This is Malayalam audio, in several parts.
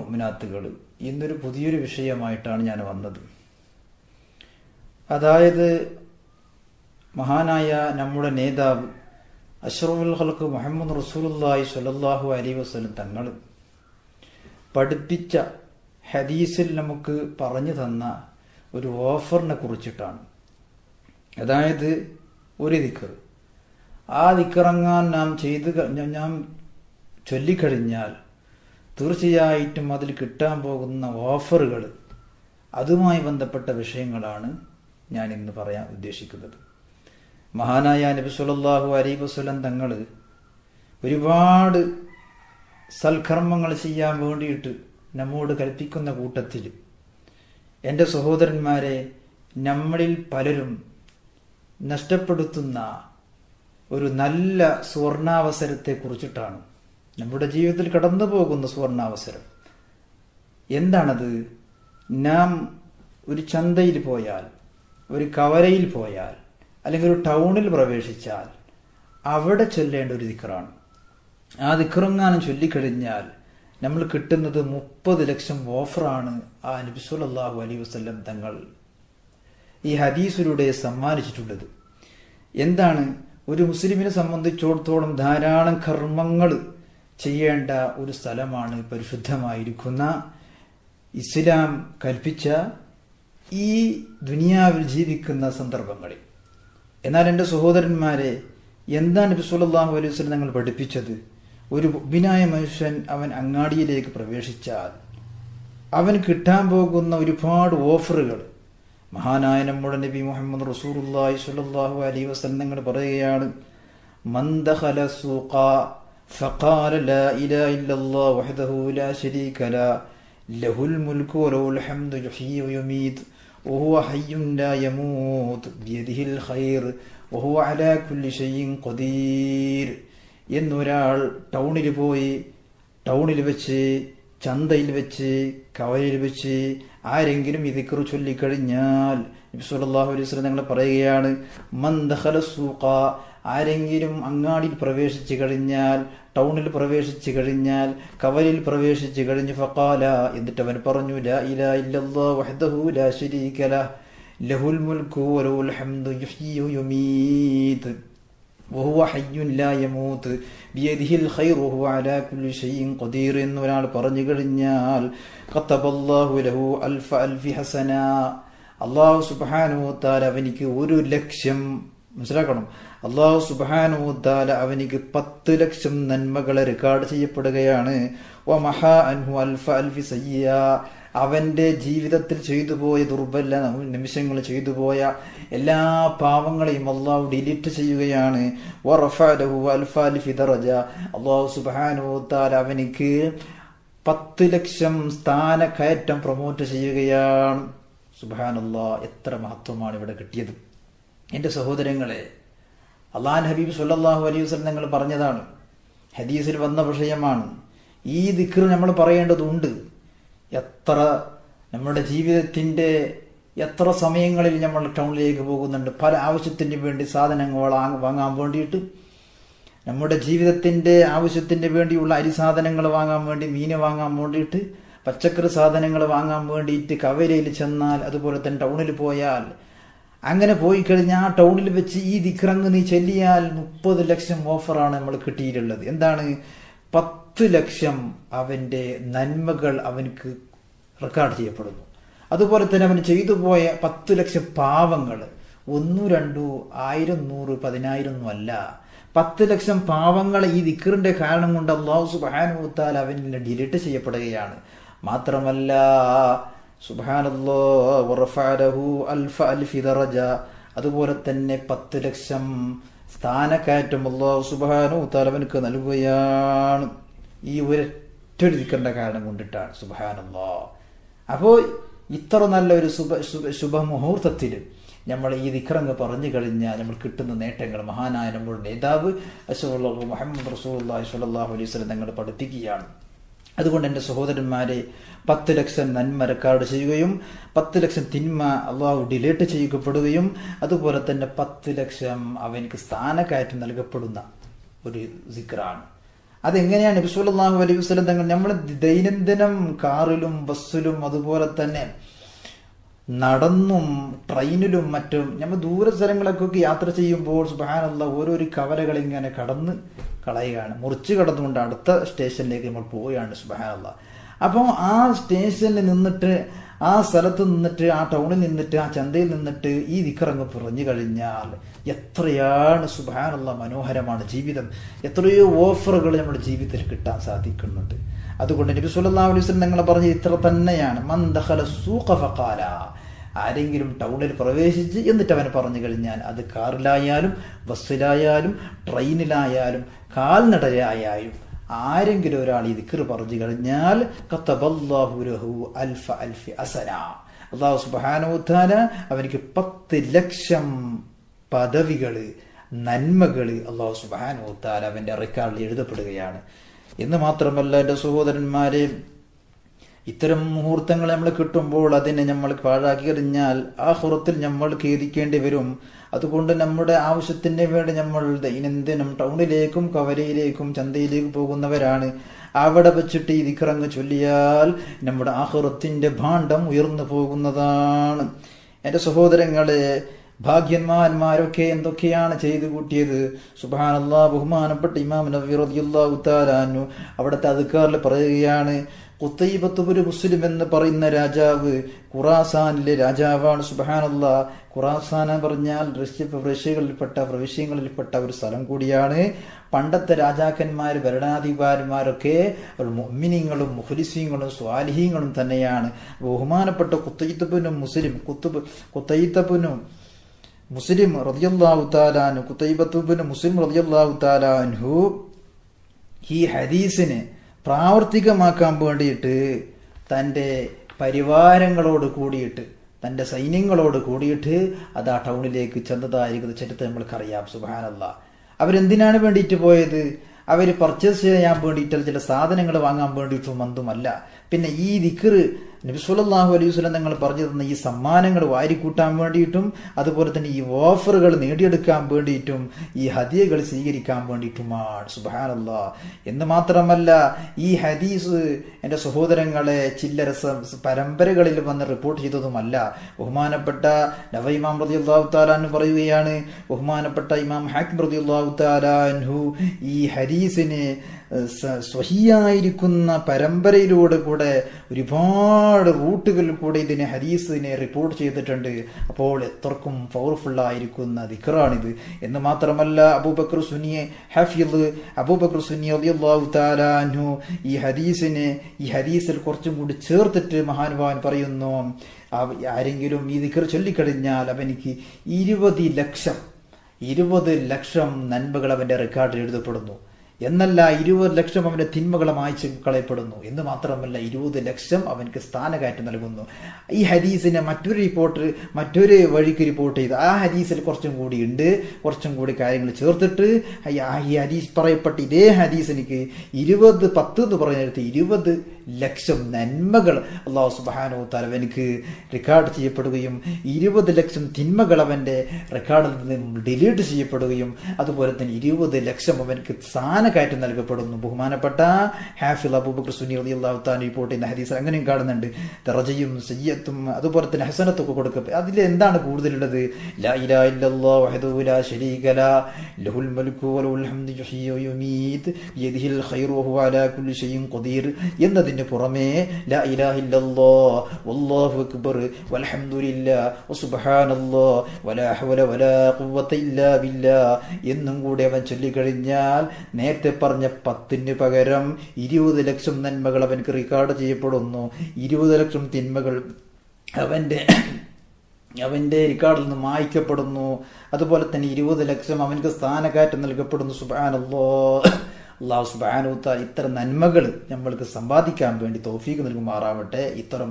മുമിനാത്തുകൾ ഇന്നൊരു പുതിയൊരു വിഷയമായിട്ടാണ് ഞാൻ വന്നത് അതായത് മഹാനായ നമ്മുടെ നേതാവ് അഷ്റഫുൽ ഹൽക്ക് മുഹമ്മദ് റസൂലുല്ലാഹി സ്വല്ലല്ലാഹു അലൈഹി വസല്ലം തങ്ങൾ പഠിപ്പിച്ച ഹദീസിൽ നമുക്ക് പറഞ്ഞു തന്ന ഒരു ഓഫറിനെ കുറിച്ചിട്ടാണ് അതായത് ഒരു ദിക്കർ ആ ദിക്കറങ്ങാൻ നാം ചെയ്ത് നാം ചൊല്ലിക്കഴിഞ്ഞാൽ തീർച്ചയായിട്ടും അതിൽ കിട്ടാൻ പോകുന്ന ഓഫറുകൾ അതുമായി ബന്ധപ്പെട്ട വിഷയങ്ങളാണ് ഞാൻ ഇന്ന് പറയാൻ ഉദ്ദേശിക്കുന്നത് മഹാനായ നബി സല്ലല്ലാഹു അലൈഹി വസല്ലം തങ്ങൾ ഒരുപാട് സൽക്കർമ്മങ്ങൾ ചെയ്യാൻ വേണ്ടിയിട്ട് നമ്മോട് കൽപ്പിക്കുന്ന കൂട്ടത്തിൽ എൻ്റെ സഹോദരന്മാരെ നമ്മളിൽ പലരും നഷ്ടപ്പെടുത്തുന്ന ഒരു നല്ല സുവർണാവസരത്തെ കുറിച്ചിട്ടാണ് നമ്മുടെ ജീവിതത്തിൽ കടന്നു പോകുന്ന സുവർണാവസരം എന്താണത് നാം ഒരു ചന്തയിൽ പോയാൽ ഒരു കവരയിൽ പോയാൽ അല്ലെങ്കിൽ ഒരു ടൗണിൽ പ്രവേശിച്ചാൽ അവിടെ ചൊല്ലേണ്ട ഒരു ദിക്കറാണ് ആ ദിക്കറങ്ങാനും ചൊല്ലിക്കഴിഞ്ഞാൽ നമ്മൾ കിട്ടുന്നത് മുപ്പത് ലക്ഷം ഓഫറാണ് ആ നബിസുലല്ലാഹു അലൈ വസ്ല്ലം തങ്ങൾ ഈ ഹദീസിലൂടെ സമ്മാനിച്ചിട്ടുള്ളത് എന്താണ് ഒരു മുസ്ലിമിനെ സംബന്ധിച്ചിടത്തോളം ധാരാളം കർമ്മങ്ങൾ ചെയ്യേണ്ട ഒരു സ്ഥലമാണ് പരിശുദ്ധമായിരിക്കുന്ന ഇസ്ലാം കൽപ്പിച്ച ഈ ദുനിയാവിൽ ജീവിക്കുന്ന സന്ദർഭങ്ങളിൽ എന്നാൽ എൻ്റെ സഹോദരന്മാരെ എന്താണ് നബി സല്ലല്ലാഹു അലൈഹി വസല്ലം ഞങ്ങൾ പഠിപ്പിച്ചത് ഒരു മുബിനായ മനുഷ്യൻ അവൻ അങ്ങാടിയിലേക്ക് പ്രവേശിച്ചാൽ അവൻ കിട്ടാൻ പോകുന്ന ഒരുപാട് ഓഫറുകൾ മഹാനായ നമ്മുടെ നബി മുഹമ്മദ് റസൂലുള്ളാഹി സ്വല്ലല്ലാഹു അലൈഹി വസല്ലം ഞങ്ങൾ പറയുകയാണ് മന്ദഖല സൂഖ فقال لا إله إلا الله وحده لا شريك له له الملك وله الحمد يحيي ويميت وهو حي لا يموت بيده الخير وهو على كل شيء قدير എന്നൊരാൾ ടൗണിൽ പോയി ടൗണിൽ വെച്ച് ചന്തയിൽ വെച്ച് കവലയിൽ വെച്ച് ആരെങ്കിലും ഇതിക്കറു ചൊല്ലിക്കഴിഞ്ഞാൽ നബിസ്വല്ലാഹു അലൈഹി വസല്ലം ഞങ്ങൾ പറയുകയാണ് മന്ദഖല സൂഖ ആരെങ്കിലും അങ്ങാടിയിൽ പ്രവേശിച്ചു കഴിഞ്ഞാൽ ടൗണിൽ പ്രവേശിച്ചു കഴിഞ്ഞാൽ കവലിൽ പ്രവേശിച്ചു കഴിഞ്ഞു ഫഖാല എന്നിട്ട് അവൻ പറഞ്ഞു ലാ ഇലാ ഇല്ലല്ലാഹു വഹ്ദഹു ലാ ശരീക ലഹ് ലഹുൽ മുൽക്കു വലഹുൽ ഹംദു യുഹ്യി വയുമീത് وهو حي لا يموت بيده الخير وهو على كل شيء قدير എന്ന് ഒരാൾ പറഞ്ഞു കഴിഞ്ഞാൽ كتب الله له ألف ألف حسنة അള്ളാഹു സുബ്ഹാനഹു തആല അവനിക്ക് ഒരു ലക്ഷം മനസ്സിലാക്കണം അള്ളാഹു സുബ്ഹാനഹു തആല അവനിക്ക് പത്ത് ലക്ഷം നന്മകളെ റെക്കോർഡ് ചെയ്യപ്പെടുകയാണ് വമഹ അൻഹു അൽഫ അൽഫി സയ്യ അവന്റെ ജീവിതത്തിൽ ചെയ്തു പോയ ദുർബല നിമിഷങ്ങൾ ചെയ്തു പോയ എല്ലാ പാവങ്ങളെയും അള്ളാഹു ഡിലീറ്റ് ചെയ്യുകയാണ് അള്ളാഹു സുബാനുത്താൽ അവനിക്ക് പത്ത് ലക്ഷം സ്ഥാനക്കയറ്റം പ്രൊമോട്ട് ചെയ്യുകയാണ് സുബാനുള്ള എത്ര മഹത്വമാണ് ഇവിടെ കിട്ടിയത് എൻ്റെ സഹോദരങ്ങളെ അള്ളാൻ ഹബീബ് സല്ലാഹു അലൈഹി വസ്ലം നിങ്ങൾ പറഞ്ഞതാണ് ഹദീസിൽ വന്ന വിഷയമാണ് ഈ ദിക്ർ നമ്മൾ പറയേണ്ടതുണ്ട് എത്ര നമ്മുടെ ജീവിതത്തിൻ്റെ എത്ര സമയങ്ങളിൽ നമ്മൾ ടൗണിലേക്ക് പോകുന്നുണ്ട് പല ആവശ്യത്തിന് വേണ്ടി സാധനങ്ങൾ വാങ്ങാൻ വേണ്ടിയിട്ട് നമ്മുടെ ജീവിതത്തിൻ്റെ ആവശ്യത്തിന് വേണ്ടിയുള്ള അരി സാധനങ്ങൾ വാങ്ങാൻ വേണ്ടി മീൻ വാങ്ങാൻ വേണ്ടിയിട്ട് പച്ചക്കറി സാധനങ്ങൾ വാങ്ങാൻ വേണ്ടിയിട്ട് കവലയിൽ ചെന്നാൽ അതുപോലെ തന്നെ ടൗണിൽ പോയാൽ അങ്ങനെ പോയി കഴിഞ്ഞാൽ ആ ടൗണിൽ വെച്ച് ഈ ദിക്റങ്ങ് നീ ചെല്ലിയാൽ മുപ്പത് ലക്ഷം ഓഫറാണ് നമ്മൾ കിട്ടിയിട്ടുള്ളത് എന്താണ് പത്ത് ലക്ഷം അവന്റെ നന്മകൾ അവനക്ക് റെക്കോർഡ് ചെയ്യപ്പെടുന്നു അതുപോലെ തന്നെ അവൻ ചെയ്തു പോയ പത്ത് ലക്ഷം പാവങ്ങൾ ഒന്നു രണ്ടു ആയിരം നൂറ് പതിനായിരം ഒന്നും അല്ല പത്ത് ലക്ഷം പാവങ്ങൾ ഈ ദിക്കറിന്റെ കാരണം കൊണ്ട് അള്ളാഹു സുബാനുത്താൽ അവനിൽ ഡിലീറ്റ് ചെയ്യപ്പെടുകയാണ് മാത്രമല്ല അതുപോലെ തന്നെ പത്ത് ലക്ഷം സ്ഥാനക്കയറ്റം അള്ളാഹു സുബാനു താലവനക്ക് നൽകുകയാണ് ഈ ഒരൊറ്റ ദിക്കറിന്റെ കാരണം കൊണ്ടിട്ടാണ് സുബാനല്ലോ അപ്പോൾ ഇത്ര നല്ല ഒരു ശുഭ ശുഭ ശുഭമുഹൂർത്തത്തിൽ നമ്മൾ ഈ ദിക്റങ്ങ് പറഞ്ഞു കഴിഞ്ഞാൽ നമ്മൾ കിട്ടുന്ന നേട്ടങ്ങൾ മഹാനായ നമ്മുടെ നേതാവ് അസുല്ലാഹു മുഹമ്മദ് റസൂല്ലാഹി സ്വല്ലല്ലാഹു അലൈഹി വസല്ലം തങ്ങൾ പഠിപ്പിക്കുകയാണ് അതുകൊണ്ട് എൻ്റെ സഹോദരന്മാരെ പത്ത് ലക്ഷം നന്മ റെക്കോർഡ് ചെയ്യുകയും പത്ത് ലക്ഷം തിന്മ അള്ളാഹു ഡിലേറ്റ് ചെയ്യപ്പെടുകയും അതുപോലെ തന്നെ പത്ത് ലക്ഷം അവനക്ക് സ്ഥാനക്കയറ്റം നൽകപ്പെടുന്ന ഒരു സിക്റാണ് അതെങ്ങനെയാണ് നബിസ്വല്ലാഹു അലൈഹി വസ്ലം തങ്ങൾ നമ്മൾ ദൈനംദിനം കാറിലും ബസ്സിലും അതുപോലെ തന്നെ നടന്നും ട്രെയിനിലും മറ്റും നമ്മൾ ദൂര സ്ഥലങ്ങളൊക്കെ യാത്ര ചെയ്യുമ്പോൾ സുബാനുള്ള ഓരോരോ കവലകൾ ഇങ്ങനെ കടന്ന് കളയുകയാണ് മുറിച്ച് കടന്നുകൊണ്ട് അടുത്ത സ്റ്റേഷനിലേക്ക് നമ്മൾ പോവുകയാണ് സുബാനുള്ള അപ്പോൾ ആ സ്റ്റേഷനിൽ നിന്നിട്ട് ആ സ്ഥലത്ത് നിന്നിട്ട് ആ ടൗണിൽ നിന്നിട്ട് ആ ചന്തയിൽ നിന്നിട്ട് ഈ ദിക്കറങ്ങ് പറഞ്ഞു കഴിഞ്ഞാൽ എത്രയാണ് സുബാനുള്ള മനോഹരമാണ് ജീവിതം എത്രയോ ഓഫറുകൾ നമ്മുടെ ജീവിതത്തിൽ കിട്ടാൻ സാധിക്കുന്നുണ്ട് അതുകൊണ്ട് നബി സല്ലല്ലാഹു അലൈഹി വസല്ലം നിങ്ങൾ പറഞ്ഞ ഇത്ര തന്നെയാണ് മൻ ദഖല സൂഖ ഫഖാല ആരെങ്കിലും ടൗണിൽ പ്രവേശിച്ച് എന്നിട്ട് അവൻ പറഞ്ഞു കഴിഞ്ഞാൽ അത് കാറിലായാലും ബസ്സിലായാലും ട്രെയിനിലായാലും കാൽനടയായാലും ആരെങ്കിലും ഒരാൾ ഈ ദിക്കർ പറഞ്ഞു കഴിഞ്ഞാൽ അൽഫ അൽഫി അസന അള്ളാഹു സുബാനോത്താല അവനിക്ക് പത്ത് ലക്ഷം പദവികള് നന്മകള് അള്ളാഹു സുബാനോത്താല അവന്റെ റെക്കാർഡിൽ എഴുതപ്പെടുകയാണ് എന്ന് മാത്രമല്ല എൻ്റെ സഹോദരന്മാരെ ഇത്തരം മുഹൂർത്തങ്ങൾ നമ്മൾ കിട്ടുമ്പോൾ അതിനെ നമ്മൾ പാഴാക്കി കഴിഞ്ഞാൽ ആ ഹുറത്തിൽ നമ്മൾ ഖേദിക്കേണ്ടി വരും അതുകൊണ്ട് നമ്മുടെ ആവശ്യത്തിന് വേണ്ടി നമ്മൾ ദൈനംദിനം ടൗണിലേക്കും കവലയിലേക്കും ചന്തയിലേക്കും പോകുന്നവരാണ് അവിടെ വെച്ചിട്ട് ഈ ദിക്കറങ്ങ് ചൊല്ലിയാൽ നമ്മുടെ ആഹുറത്തിന്റെ ഭാണ്ഡം ഉയർന്നു പോകുന്നതാണ് എൻ്റെ സഹോദരങ്ങളെ ഭാഗ്യന്മാന്മാരൊക്കെ എന്തൊക്കെയാണ് ചെയ്തു കൂട്ടിയത് സുബാനല്ലാ ബഹുമാനപ്പെട്ട ഇമാം നബി റളിയല്ലാഹു തആലാനു അവിടുത്തെ അധികാരിൽ പറയുകയാണ് കുത്തൈബത്തുബുരു മുസ്ലിം എന്ന് പറയുന്ന രാജാവ് ഖുറാസാനിലെ രാജാവാണ് സുബാനല്ല ഖുറാസാന പറഞ്ഞാൽ റഷ്യ പ്രവിശ്യകളിൽപ്പെട്ട പ്രവിശ്യങ്ങളിൽപ്പെട്ട ഒരു സ്ഥലം കൂടിയാണ് പണ്ടത്തെ രാജാക്കന്മാർ ഭരണാധികാരിമാരൊക്കെ മൊമ്മിനിങ്ങളും മുഹലിസീങ്ങളും സ്വാലിഹീങ്ങളും തന്നെയാണ് ബഹുമാനപ്പെട്ട കുത്തൈത്തപ്പനും മുസ്ലിം കുത്തുബ് കുത്തൈത്തപ്പനും മുസ്ലിം റതിയല്ലാഹു താലാനു കുത്തൈബത്തുബിന് മുസ്ലിം റതിയല്ലാഹു താലാൻഹു ഈ ഹദീസിന് പ്രാവർത്തികമാക്കാൻ വേണ്ടിയിട്ട് തൻ്റെ പരിവാരങ്ങളോട് കൂടിയിട്ട് തൻ്റെ സൈന്യങ്ങളോട് കൂടിയിട്ട് അത് ആ ടൗണിലേക്ക് ചെന്നതായിരിക്കുന്ന ചരിത്രം നമ്മൾക്കറിയാം സുബാനല്ല അവരെന്തിനാണ് വേണ്ടിയിട്ട് പോയത് അവർ പർച്ചേസ് ചെയ്യാൻ വേണ്ടിയിട്ട് ചില സാധനങ്ങൾ വാങ്ങാൻ വേണ്ടിയിട്ടും മന്തുമല്ല പിന്നെ ഈ ദിക്കറ് നബിസുല്ലാഹു അലൈഹി വസ്ലം നിങ്ങൾ പറഞ്ഞു തന്ന ഈ സമ്മാനങ്ങൾ വാരിക്കൂട്ടാൻ വേണ്ടിയിട്ടും അതുപോലെ തന്നെ ഈ ഓഫറുകൾ നേടിയെടുക്കാൻ വേണ്ടിയിട്ടും ഈ ഹദിയകൾ സ്വീകരിക്കാൻ വേണ്ടിയിട്ടുമാണ് സുബാനല്ല എന്ന് മാത്രമല്ല ഈ ഹദീസ് എൻ്റെ സഹോദരങ്ങളെ ചില്ലര പരമ്പരകളിൽ വന്ന് റിപ്പോർട്ട് ചെയ്തതുമല്ല ബഹുമാനപ്പെട്ട നവ ഇമാം റതി അള്ളാഹു താലാൻ പറയുകയാണ് ബഹുമാനപ്പെട്ട ഇമാം ഹാക്കിം റതി അള്ളാഹു താലാൻഹു ഈ ഹദീസിന് സ്വഹിയായിരിക്കുന്ന പരമ്പരയിലൂടെ കൂടെ ഒരുപാട് റൂട്ടുകളിൽ കൂടെ ഇതിനെ ഹരീസിനെ റിപ്പോർട്ട് ചെയ്തിട്ടുണ്ട് അപ്പോൾ എത്രക്കും പവർഫുൾ ആയിരിക്കുന്ന ദിക്കറാണിത് എന്ന് മാത്രമല്ല അബൂബക്കർ സുനിയെ ഹഫീദ് അബൂബക്കർ സുനി അലിയല്ലാഹു താലാൻഹു ഈ ഹദീസിനെ ഈ ഹദീസിൽ കുറച്ചും കൂടി ചേർത്തിട്ട് മഹാനുഭാവൻ പറയുന്നു ആരെങ്കിലും ഈ ദിക്കർ ചൊല്ലിക്കഴിഞ്ഞാൽ അവനിക്ക് ഇരുപത് ലക്ഷം ഇരുപത് ലക്ഷം നന്മകൾ അവന്റെ റെക്കോർഡിൽ എഴുതപ്പെടുന്നു എന്നല്ല ഇരുപത് ലക്ഷം അവന്റെ തിന്മകളെ മായ്ച്ച് കളയപ്പെടുന്നു എന്ന് മാത്രമല്ല ഇരുപത് ലക്ഷം അവൻക്ക് സ്ഥാനകയറ്റം നൽകുന്നു ഈ ഹദീസിനെ മറ്റൊരു റിപ്പോർട്ട് മറ്റൊരു വഴിക്ക് റിപ്പോർട്ട് ചെയ്ത് ആ ഹദീസിൽ കുറച്ചും കൂടി ഉണ്ട് കുറച്ചും കൂടി കാര്യങ്ങൾ ചേർത്തിട്ട് ഈ ഹദീസ് പറയപ്പെട്ട ഇതേ ഹദീസ് എനിക്ക് ഇരുപത് പത്ത് എന്ന് പറയുന്നിടത്ത് ഇരുപത് ലക്ഷം നന്മകൾ അള്ളാഹു സുബാനോ തലവനിക്ക് റെക്കോർഡ് ചെയ്യപ്പെടുകയും ഇരുപത് ലക്ഷം തിന്മകൾ അവന്റെ റെക്കോർഡിൽ നിന്ന് ഡിലീറ്റ് ചെയ്യപ്പെടുകയും അതുപോലെ തന്നെ ഇരുപത് ലക്ഷം അവനക്ക് സ്ഥാനക്കയറ്റം നൽകപ്പെടുന്നു ബഹുമാനപ്പെട്ട ഹാഫിൽ അബൂബക്കർ സുനി അലി അള്ളാഹു താൻ റിപ്പോർട്ട് ചെയ്യുന്ന ഹദീസ് അങ്ങനെയും കാണുന്നുണ്ട് തെറജയും സയ്യത്തും അതുപോലെ തന്നെ ഹസനത്തൊക്കെ കൊടുക്കും അതിൽ എന്താണ് കൂടുതലുള്ളത് ലാ ഇലാ ഇല്ലല്ലാഹു വഹദഹു ലാ ശരീക ലാ ലഹുൽ മൽക്കു വലഹുൽ ഹംദു യുഹ്യി വയുമീത് ബിയദിഹിൽ ഖൈറു വഹുവ അലാ കുല്ലി ഷൈഇൻ ഖദീർ എന്നതിന് പുറമേ ലാ ഇലാഹ ഇല്ലല്ലാഹ് വല്ലാഹു അക്ബർ വൽഹംദുലില്ലാഹ് വസുബ്ഹാനല്ലാഹ് വലാ ഹൗല വലാ ഖുവത ഇല്ലാ ബില്ലാഹ് എന്നും കൂടി അവൻ ചൊല്ലിക്കഴിഞ്ഞാൽ നേരത്തെ പറഞ്ഞ പത്തിന് പകരം ഇരുപത് ലക്ഷം നന്മകൾ അവൻക്ക് റെക്കോർഡ് ചെയ്യപ്പെടുന്നു ഇരുപത് ലക്ഷം തിന്മകൾ അവന്റെ അവന്റെ റെക്കോർഡിൽ നിന്ന് മായ്ക്കപ്പെടുന്നു അതുപോലെ തന്നെ ഇരുപത് ലക്ഷം അവൻക്ക് സ്ഥാനക്കയറ്റം നൽകപ്പെടുന്നു സുബാനല്ലോ അള്ളാഹു സുബാനുത്ത ഇത്തരം നന്മകൾ നമ്മൾക്ക് സമ്പാദിക്കാൻ വേണ്ടി തോഫീക്ക് നൽകുമാറാവട്ടെ ഇത്തരം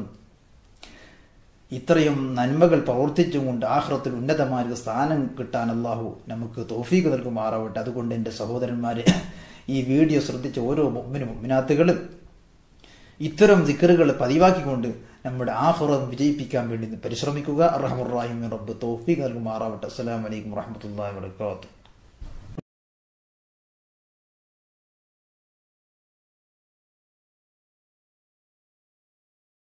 ഇത്രയും നന്മകൾ പ്രവർത്തിച്ചുകൊണ്ട് ആഹ്റത്തിൽ ഉന്നതമായ സ്ഥാനം കിട്ടാൻ അള്ളാഹു നമുക്ക് തോഫീക്ക് നൽകുമാറാവട്ടെ അതുകൊണ്ട് എൻ്റെ സഹോദരന്മാരെ ഈ വീഡിയോ ശ്രദ്ധിച്ച ഓരോ മുമ്മിനും മുമ്മിനാത്തുകളും ഇത്തരം ദിക്കറുകൾ പതിവാക്കിക്കൊണ്ട് നമ്മുടെ ആഹുറം വിജയിപ്പിക്കാൻ വേണ്ടി പരിശ്രമിക്കുക അറഹമുറാഹിം റബ്ബ് തോഫീക്ക് നൽകുമാറാവട്ടെ അസ്സലാമലൈക്കും വറഹമത്തല്ലാ വാത്തു